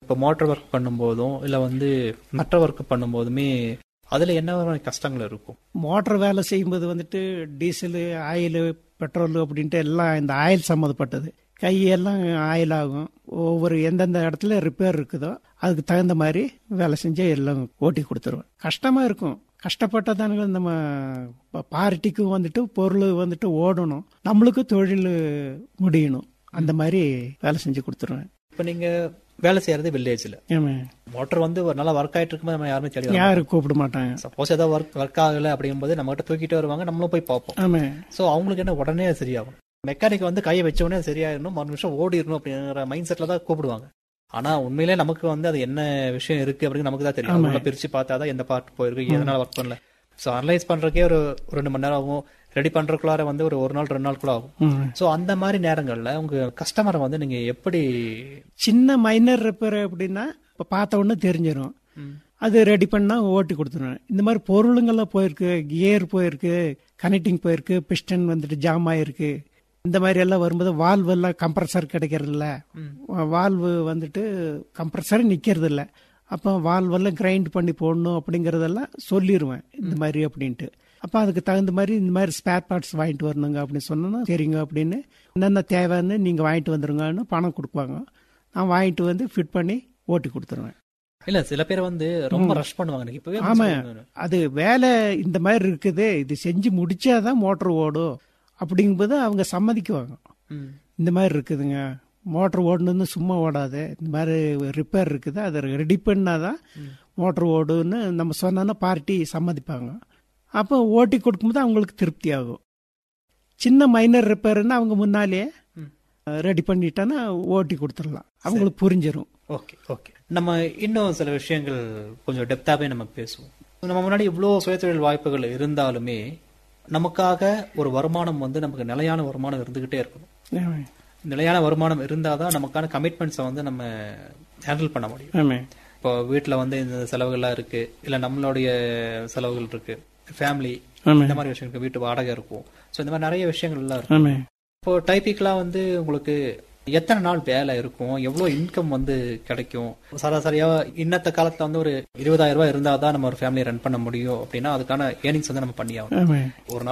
இப்போ motor work பண்ணும்போதும் இல்ல வந்து மற்ற ஒர்க் பண்ணும்போதுமே அதுல என்ன வகையான கஷ்டங்கள் இருக்கும் மோட்டர் வேலை செய்யும்போது வந்துட்டு டீசலு ஆயில் பெட்ரோல் அப்படின்ட்டு எல்லாம் இந்த ஆயில் சம்மந்தப்பட்டது கையெல்லாம் ஆயில் ஆகும் ஒவ்வொரு எந்தெந்த இடத்துல ரிப்பேர் இருக்குதோ அதுக்கு தகுந்த மாதிரி வேலை செஞ்சு எல்லாம் ஓட்டி கொடுத்துருவேன் கஷ்டமா இருக்கும் கஷ்டப்பட்டதானுங்க நம்ம ப- பார்ட்டிக்கும் வந்துட்டு பொருள் வந்துட்டு ஓடணும் நம்மளுக்கு தொழில் முடியணும் அந்த மாதிரி வேலை செஞ்சு கொடுத்துருவேன் இப்போ நீங்க வேலை செய்யறது வில்லேஜ்ல ஏமே மோட்டர் வந்து ஒரு நல்லா ஒர்க் ஆயிட்டு இருக்கும்போது நம்ம யாருமே தேடி யாரும் கூப்பிட மாட்டாங்க சப்போஸ் ஏதாவது ஒர்க் ஒர்க் ஆகல அப்படிங்கும்போது நம்ம கிட்ட தூக்கிட்டு வருவாங்க நம்மளும் போய் பார்ப்போம் ஆமே சோ அவங்களுக்கு என்ன உடனே அது சரியாகும் மெக்கானிக் வந்து கையை வச்ச உடனே அது சரியாயிடணும் மறு நிமிஷம் ஓடிடணும் அப்படிங்கிற மைண்ட் செட்ல தான் கூப்பிடுவாங்க ஆனா உண்மையிலே நமக்கு வந்து அது என்ன விஷயம் இருக்கு அப்படின்னு நமக்கு தான் தெரியும் உள்ள பிரிச்சு பார்த்தாதான் எந்த பார்ட் போயிருக்கு எதனால ஒர்க் பண்ணல சோ அனலைஸ் பண்றதுக்கே ஒரு ஒரு ரெண்டு மணி நேரம் ஆகும் ரெடி பண்றதுக்குள்ளார வந்து ஒரு ஒரு நாள் ரெண்டு நாள் கூட ஆகும் ம். சோ அந்த மாதிரி நேரங்கள்ல உங்க கஸ்டமரை வந்து நீங்க எப்படி சின்ன மைனர் ரிப்பேர் அப்படின்னா இப்போ பார்த்த உடனே தெரிஞ்சிடும் அது ரெடி பண்ணா ஓட்டி கொடுத்துருவேன் இந்த மாதிரி பொருளுங்கெல்லாம் போயிருக்கு கியர் போயிருக்கு கனெக்டிங் போயிருக்கு பிஸ்டன் வந்துட்டு ஜாம் ஆயிருக்கு இந்த மாதிரி எல்லாம் வரும்போது வால்வு எல்லாம் கம்ப்ரஸர் கிடைக்கிறதில்ல வால்வு வந்துட்டு கம்ப்ரஸர் நிக்கிறது இல்ல அப்போ வால்வெல்லாம் கிரைண்ட் பண்ணி போடணும் அப்படிங்கறதெல்லாம் சொல்லிடுவேன் இந்த மாதிரி அப்படின்ட்டு அப்போ அதுக்கு தகுந்த மாதிரி இந்த மாதிரி ஸ்பேர் பார்ட்ஸ் வாங்கிட்டு வரணுங்க அப்படின்னு சொன்னா சரிங்க அப்படின்னு என்னென்ன தேவைன்னு நீங்க வாங்கிட்டு வந்துருங்கன்னு பணம் கொடுப்பாங்க நான் வாங்கிட்டு வந்து ஃபிட் பண்ணி ஓட்டி கொடுத்துருவேன் இல்ல சில பேர் வந்து ரொம்ப ரஷ் பண்ணுவாங்க எனக்கு இப்பவே ஆமா சொல்லுங்க. அது வேலை இந்த மாதிரி இருக்குது இது செஞ்சு முடிச்சாதான் மோட்டர் ஓடும் அப்படிங்கும்போது அவங்க சம்மதிக்குவாங்க ம். இந்த மாதிரி இருக்குதுங்க மோட்டர் ஓடணுன்னு சும்மா ஓடாது இந்த மாதிரி ரிப்பேர் இருக்குது அதை ரெடி பண்ணாதான் மோட்டர் ஓடுன்னு நம்ம சொன்னோன்னா பார்ட்டி சம்மதிப்பாங்க அப்போ ஓட்டி கொடுக்கும்போது அவங்களுக்கு திருப்தி ஆகும் சின்ன மைனர் ரிப்பேர்னா அவங்க முன்னாலேயே ம். ரெடி பண்ணிட்டான்னா ஓட்டி கொடுத்துடலாம் அவங்களுக்கு புரிஞ்சிடும் ஓகே ஓகே நம்ம இன்னும் சில விஷயங்கள் கொஞ்சம் டெப்தாவே நம்ம பேசுவோம் நம்ம முன்னாடி இவ்வளோ சுயதொழில் வாய்ப்புகள் இருந்தாலுமே நமக்காக ஒரு வருமானம் வந்து நமக்கு நிலையான வருமானம் இருந்துகிட்டே இருக்கணும் நிலையான வருமானம் இருந்தாதான் நமக்கான கமிட்மெண்ட்ஸை வந்து நம்ம ஹேண்டில் பண்ண முடியும் ஆமே இப்போ வீட்டில் வந்து இந்த செலவுகள்லாம் இருக்கு இல்லை நம்மளுடைய செலவுகள் இருக்கு ஃபேமிலி ஆமே இந்த மாதிரி விஷயங்களுக்கு வீட்டு வாடகை இருக்கும் ஸோ இந்த மாதிரி நிறைய விஷயங்கள் எல்லாம் இருக்கும் ஆமே இப்போ டைப்பிக்கலாக வந்து உங்களுக்கு எத்தனை நாள் வேலை இருக்கும் எவ்வளவு இன்கம் வந்து கிடைக்கும் சராசரியா இன்னத்த காலத்துல வந்து ஒரு இருபதாயிரம் ரூபாய் இருந்தாதான் நம்ம ஒரு ஃபேமிலி ரன் பண்ண முடியும் அப்படின்னா அதுக்கான ஏர்னிங்ஸ் வந்து நம்ம பண்ணியாகணும் ஆமே ஒரு நாள்